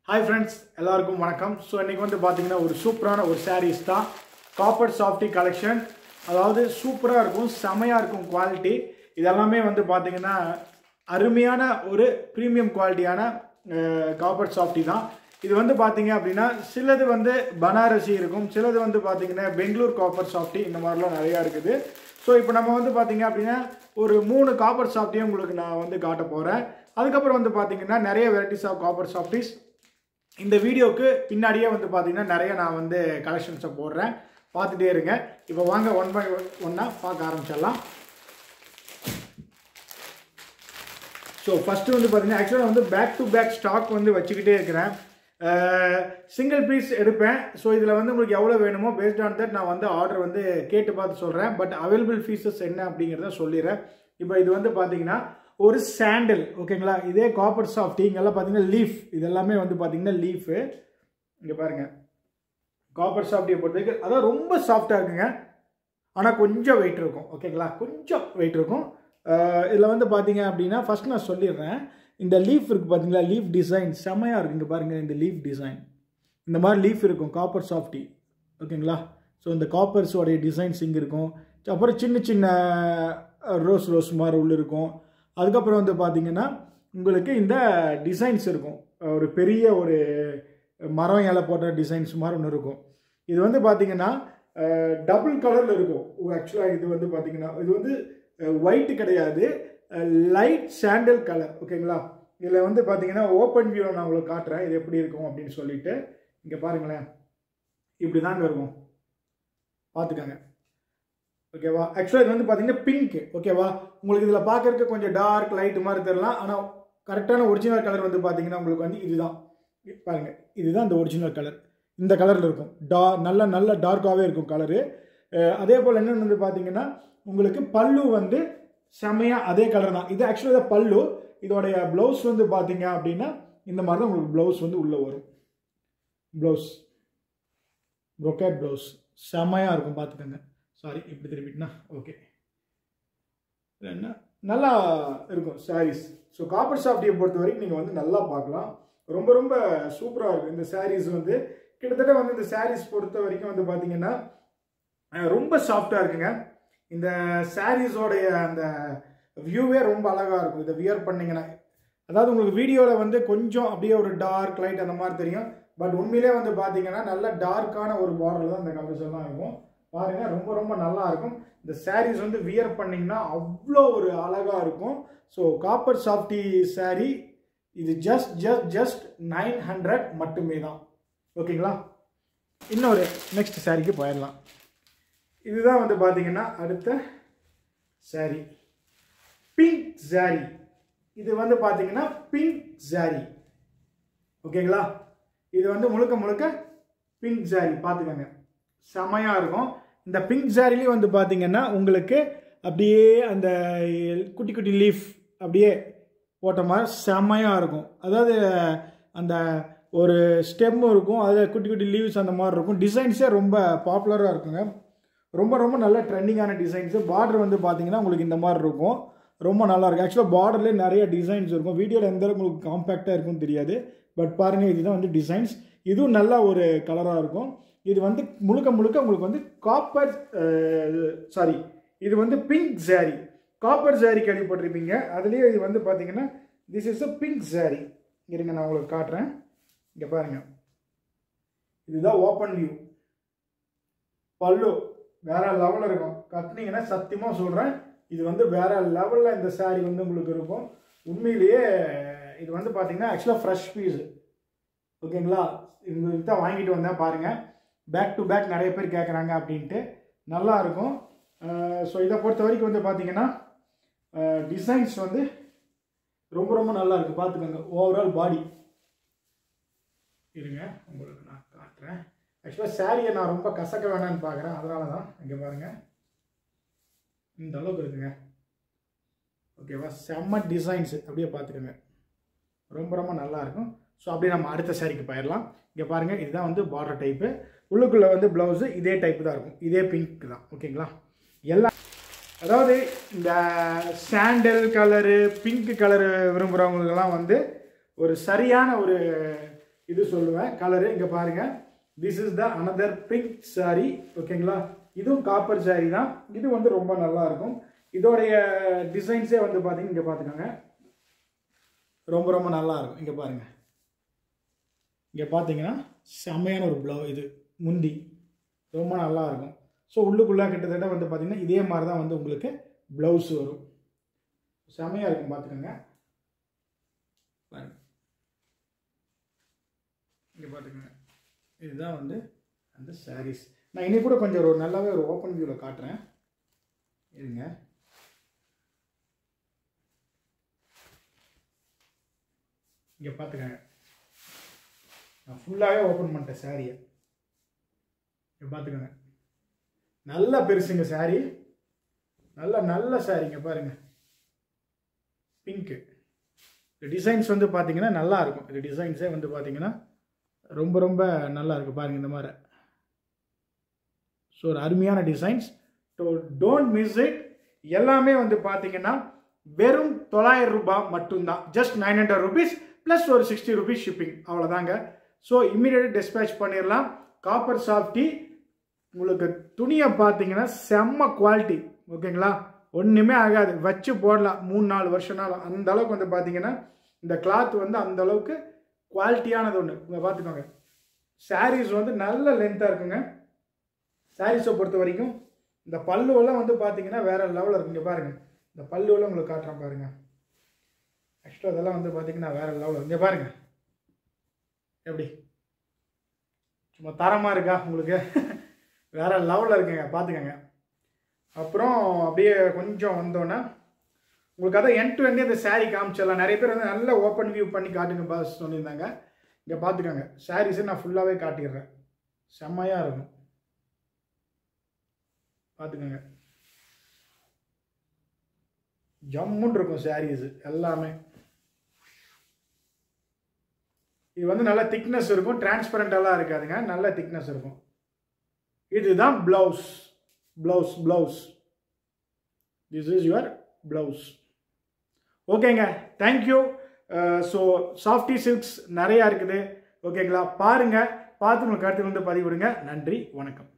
hi friends எல்லாருக்கும் வணக்கம் so இன்னைக்கு வந்து பார்த்தீங்கன்னா ஒரு சூப்பரான ஒரு சாரீஸ் தான் காப்பர் சாஃப்டி கலெக்ஷன் அதாவது சூப்பராக இருக்கும் செமையாக இருக்கும் குவாலிட்டி இதெல்லாமே வந்து பார்த்தீங்கன்னா அருமையான ஒரு ப்ரீமியம் குவாலிட்டியான காப்பர் சாஃப்டி தான் இது வந்து பார்த்தீங்க அப்படின்னா சிலது வந்து பனாரசி இருக்கும் சிலது வந்து பார்த்தீங்கன்னா பெங்களூர் காப்பர் சாஃப்டி இந்த மாதிரிலாம் நிறையா இருக்குது ஸோ இப்போ நம்ம வந்து பார்த்தீங்க அப்படின்னா ஒரு மூணு காப்பர் சாஃப்டியும் உங்களுக்கு நான் வந்து காட்ட போகிறேன் அதுக்கப்புறம் வந்து பார்த்தீங்கன்னா நிறைய வெரைட்டிஸ் ஆஃப் காப்பர் சாஃப்டிஸ் இந்த வீடியோக்கு பின்னாடியே வந்து பார்த்தீங்கன்னா நிறைய நான் வந்து கலெக்ஷன்ஸை போடுறேன் பார்த்துட்டே இருங்க இப்போ வாங்க ஒன் பை ஒன்னாக பார்க்க ஆரம்பிச்சிடலாம் ஸோ ஃபஸ்ட்டு வந்து பார்த்தீங்கன்னா ஆக்சுவலாக வந்து பேக் டு பேக் ஸ்டாக் வந்து வச்சுக்கிட்டே இருக்கிறேன் சிங்கிள் பீஸ் எடுப்பேன் ஸோ இதில் வந்து உங்களுக்கு எவ்வளோ வேணுமோ பேஸ்ட் ஆன் தட் நான் வந்து ஆர்டர் வந்து கேட்டு பார்த்து சொல்கிறேன் பட் அவைலபிள் ஃபீஸஸ் என்ன அப்படிங்கிறத சொல்லிடுறேன் இப்போ இது வந்து பார்த்தீங்கன்னா ஒரு சாண்டில் ஓகேங்களா இதே காப்பர் சாஃப்டி இங்கெல்லாம் பார்த்தீங்கன்னா லீஃப் இதெல்லாமே வந்து பார்த்தீங்கன்னா லீஃபு இங்கே பாருங்கள் காப்பர் சாஃப்டியை பொறுத்த வரைக்கும் அதான் ரொம்ப சாஃப்டாக இருக்குங்க ஆனால் கொஞ்சம் வெயிட் இருக்கும் ஓகேங்களா கொஞ்சம் வெயிட் இருக்கும் இதில் வந்து பார்த்தீங்க அப்படின்னா ஃபஸ்ட் நான் சொல்லிடுறேன் இந்த லீஃப் இருக்குது பார்த்தீங்களா லீஃப் டிசைன் செமையாக இருக்குது இங்கே பாருங்கள் இந்த லீஃப் டிசைன் இந்த மாதிரி லீஃப் இருக்கும் காப்பர் சாஃப்டி ஓகேங்களா ஸோ இந்த காப்பர்ஸோடைய டிசைன்ஸ் இங்கே இருக்கும் அப்புறம் சின்ன சின்ன ரோஸ் ரோஸ் மாதிரி உள்ள இருக்கும் அதுக்கப்புறம் வந்து பார்த்தீங்கன்னா உங்களுக்கு இந்த டிசைன்ஸ் இருக்கும் ஒரு பெரிய ஒரு மரம் இலை போட்ட டிசைன்ஸ் மாதிரி ஒன்று இருக்கும் இது வந்து பார்த்தீங்கன்னா டபுள் கலரில் இருக்கும் ஆக்சுவலாக இது வந்து பார்த்தீங்கன்னா இது வந்து ஒயிட் கிடையாது லைட் சாண்டல் கலர் ஓகேங்களா இதில் வந்து பார்த்தீங்கன்னா ஓப்பன் வியூவில் நான் உங்களுக்கு காட்டுறேன் இது எப்படி இருக்கும் அப்படின்னு சொல்லிட்டு இங்கே பாருங்களேன் இப்படி தாங்க இருக்கும் பார்த்துக்கோங்க ஓகேவா ஆக்சுவலாக இது வந்து பார்த்தீங்கன்னா பிங்க் ஓகேவா உங்களுக்கு இதில் பார்க்கறதுக்கு கொஞ்சம் டார்க் லைட் மாதிரி தெரியலாம் ஆனால் கரெக்டான ஒரிஜினல் கலர் வந்து பார்த்தீங்கன்னா உங்களுக்கு வந்து இதுதான் பாருங்கள் இதுதான் இந்த ஒரிஜினல் கலர் இந்த கலரில் இருக்கும் டா நல்ல நல்ல டார்க்காகவே இருக்கும் கலரு அதே போல் என்னென்னு வந்து பார்த்தீங்கன்னா உங்களுக்கு பல்லு வந்து செம்மையாக அதே கலர் தான் இது ஆக்சுவலாக பல்லு இதோடைய ப்ளவுஸ் வந்து பார்த்தீங்க அப்படின்னா இந்த மாதிரி தான் உங்களுக்கு ப்ளவுஸ் வந்து உள்ளே வரும் ப்ளவுஸ் ப்ரொக்கேட் ப்ளவுஸ் செம்மையாக இருக்கும் பார்த்துக்கோங்க சாரி இப்படி திருப்பிட்டுனா ஓகே என்ன நல்லா இருக்கும் சாரீஸ் ஸோ காப்பர் சாஃப்டியை பொறுத்த வரைக்கும் நீங்கள் வந்து நல்லா பார்க்கலாம் ரொம்ப ரொம்ப சூப்பராக இருக்கும் இந்த சாரீஸ் வந்து கிட்டத்தட்ட வந்து இந்த சாரீஸ் பொறுத்த வரைக்கும் வந்து பார்த்தீங்கன்னா ரொம்ப சாஃப்டாக இருக்குங்க இந்த சாரீஸோடைய அந்த வியூவே ரொம்ப அழகாக இருக்கும் இதை வியர் பண்ணிங்கன்னா அதாவது உங்களுக்கு வீடியோவில் வந்து கொஞ்சம் அப்படியே ஒரு டார்க் லைட் அந்த மாதிரி தெரியும் பட் உண்மையிலே வந்து பார்த்தீங்கன்னா நல்ல டார்க்கான ஒரு பார்டர் தான் இந்த கலர்ஸ் எல்லாம் இருக்கும் பாருங்க ரொம்ப ரொம்ப நல்லா இருக்கும் இந்த சாரீஸ் வந்து வியர் பண்ணிங்கன்னா அவ்வளோ ஒரு அழகாக இருக்கும் ஸோ காப்பர் சாஃப்டி சாரீ இது just just just nine hundred மட்டுமே தான் ஓகேங்களா இன்னொரு நெக்ஸ்ட் சாரீக்கு போயிடலாம் இதுதான் வந்து பார்த்தீங்கன்னா அடுத்த சாரீ பிங்க் சாரீ இது வந்து பார்த்தீங்கன்னா பிங்க் சாரீ ஓகேங்களா இது வந்து முழுக்க முழுக்க பிங்க் சாரீ பார்த்துக்கோங்க செமையாக இருக்கும் இந்த பிங்க் சாரிலேயே வந்து பார்த்தீங்கன்னா உங்களுக்கு அப்படியே அந்த குட்டி குட்டி லீஃப் அப்படியே போட்ட மாதிரி செம்மையாக இருக்கும் அதாவது அந்த ஒரு ஸ்டெம் இருக்கும் அதில் குட்டி குட்டி லீவ்ஸ் அந்த மாதிரி இருக்கும் டிசைன்ஸே ரொம்ப பாப்புலராக இருக்குங்க ரொம்ப ரொம்ப நல்ல ட்ரெண்டிங்கான டிசைன்ஸு பார்டர் வந்து பார்த்தீங்கன்னா உங்களுக்கு இந்த மாதிரி இருக்கும் ரொம்ப நல்லாயிருக்கும் ஆக்சுவலாக பார்டர்லேயே நிறைய டிசைன்ஸ் இருக்கும் வீடியோவில் எந்த அளவுக்கு உங்களுக்கு காம்பேக்டாக இருக்கும்னு தெரியாது பட் பாருங்கள் இதுதான் வந்து டிசைன்ஸ் இதுவும் நல்ல ஒரு கலராக இருக்கும் இது வந்து முழுக்க முழுக்க உங்களுக்கு வந்து காப்பர் சாரி இது வந்து பிங்க் சாரி காப்பர் சாரி கேள்விப்பட்டிருப்பீங்க அதுலேயே இது வந்து பார்த்தீங்கன்னா this is a pink sari இருங்க நான் உங்களுக்கு காட்டுறேன் இங்கே பாருங்கள் இதுதான் ஓப்பன் வியூ பல்லு வேற லெவலில் இருக்கும் கத்துனீங்கன்னா சத்தியமாக சொல்கிறேன் இது வந்து வேற லெவலில் இந்த சாரி வந்து உங்களுக்கு இருக்கும் உண்மையிலேயே இது வந்து பார்த்தீங்கன்னா ஆக்சுவலாக ஃப்ரெஷ் பீஸு ஓகேங்களா இது தான் வாங்கிட்டு வந்தேன் பாருங்கள் பேக் டு பேக் நிறைய பேர் கேட்குறாங்க அப்படின்ட்டு நல்லா இருக்கும் ஸோ இதை பொறுத்த வரைக்கும் வந்து பார்த்தீங்கன்னா டிசைன்ஸ் வந்து ரொம்ப ரொம்ப நல்லா இருக்குது பார்த்துக்கோங்க ஓவரால் பாடி இருங்க உங்களுக்கு நான் காட்டுறேன் ஆக்சுவலாக சாரியை நான் ரொம்ப கசக்க வேணான்னு பார்க்குறேன் அதனால தான் இங்கே பாருங்கள் இந்த அளவுக்கு இருக்குங்க ஓகேவா செம்ம டிசைன்ஸ் அப்படியே பார்த்துக்கோங்க ரொம்ப ரொம்ப நல்லா இருக்கும் ஸோ அப்படியே நம்ம அடுத்த சாரிக்கு போயிடலாம் இங்கே பாருங்கள் இதுதான் வந்து பார்டர் டைப்பு உள்ளுக்குள்ளே வந்து ப்ளவுஸு இதே டைப்பு தான் இருக்கும் இதே பிங்க் தான் ஓகேங்களா எல்லாம் அதாவது இந்த சாண்டல் கலரு பிங்க் கலரு விரும்புகிறவங்களுக்கெல்லாம் வந்து ஒரு சரியான ஒரு இது சொல்லுவேன் கலரு இங்கே பாருங்க this is the another pink saree ஓகேங்களா இதுவும் காப்பர் saree தான் இது வந்து ரொம்ப நல்லா இருக்கும் இதோடைய டிசைன்ஸே வந்து பார்த்தீங்கன்னா இங்கே பார்த்துக்கோங்க ரொம்ப ரொம்ப நல்லா இருக்கும் இங்கே பாருங்க இங்கே பார்த்தீங்கன்னா செம்மையான ஒரு ப்ளவு இது முந்தி ரொம்ப நல்லா இருக்கும் ஸோ உள்ளுக்குள்ளே கிட்டத்தட்ட வந்து பார்த்தீங்கன்னா இதே மாதிரி தான் வந்து உங்களுக்கு ப்ளவுஸ் வரும் செம்மையாக இருக்கும் பார்த்துக்கோங்க பாருங்க இங்கே பார்த்துக்கோங்க இதுதான் வந்து அந்த sarees நான் இனி கூட கொஞ்சம் ஒரு நல்லாவே ஒரு ஓப்பன் வியூவில் காட்டுறேன் இருங்க இங்கே பார்த்துக்கோங்க நான் ஃபுல்லாகவே ஓப்பன் பண்ணிட்டேன் சாரியை இங்கே பார்த்துக்கோங்க நல்ல பெருசுங்க saree நல்ல நல்ல சாரிங்க பாருங்க பிங்க்கு இந்த டிசைன்ஸ் வந்து பார்த்தீங்கன்னா நல்லா இருக்கும் இந்த டிசைன்ஸே வந்து பார்த்தீங்கன்னா ரொம்ப ரொம்ப நல்லா இருக்கு பாருங்க இந்த மாதிரி ஸோ ஒரு அருமையான designs so don't miss it எல்லாமே வந்து பார்த்தீங்கன்னா வெறும் தொள்ளாயிரம் ரூபாய் மட்டும்தான் just nine hundred rupees plus ஒரு சிக்ஸ்டி ருபீஸ் ஷிப்பிங் அவ்வளோதாங்க ஸோ இம்மீடியட்டாக டிஸ்பேச் பண்ணிடலாம் காப்பர் சாஃப்டி உங்களுக்கு துணியை பார்த்தீங்கன்னா செம்ம குவாலிட்டி ஓகேங்களா ஒன்றுமே ஆகாது வச்சு போடலாம் மூணு நாலு வருஷம்னாலும் அந்த அளவுக்கு வந்து பார்த்தீங்கன்னா இந்த கிளாத் வந்து அந்த அளவுக்கு குவாலிட்டியானது ஒன்று இங்கே பார்த்துக்கோங்க சாரீஸ் வந்து நல்ல லென்த்தாக இருக்குங்க சாரீஸை பொறுத்த வரைக்கும் இந்த பல்லுவெல்லாம் வந்து பார்த்தீங்கன்னா வேற லெவலில் இருக்குங்க பாருங்க இந்த பல்லுவெல்லாம் உங்களுக்கு காட்டுறேன் பாருங்க ஆக்சுவலாக அதெல்லாம் வந்து பார்த்தீங்கன்னா வேற லெவலில் இங்கே பாருங்க எப்படி சும்மா தரமாக இருக்கா உங்களுக்கு வேற லெவலில் இருக்குங்க பார்த்துக்கோங்க அப்புறம் அப்படியே கொஞ்சம் வந்தோன்னே உங்களுக்கு அதான் என் டு எண்டே இந்த saree காமிச்சிடலாம் நிறைய பேர் வந்து நல்ல ஓப்பன் வியூ பண்ணி காட்டுங்க பாஸ் சொல்லியிருந்தாங்க இங்கே பார்த்துக்கோங்க சாரீஸை நான் ஃபுல்லாகவே காட்டிடுறேன் செம்மையாக இருக்கும் பார்த்துக்கோங்க ஜம்முன்னு இருக்கும் சாரீஸ் எல்லாமே இது வந்து நல்ல திக்னஸ் இருக்கும் டிரான்ஸ்பரண்டெல்லாம் இருக்காதுங்க நல்ல திக்னஸ் இருக்கும் இதுதான் blouse blouse blouse this is your blouse ஓகேங்க தேங்க்யூ ஸோ சாஃப்டி சில்க்ஸ் நிறையா இருக்குது ஓகேங்களா பாருங்கள் பார்த்து உங்களுக்கு கருத்து வந்து பதிவிடுங்க நன்றி வணக்கம்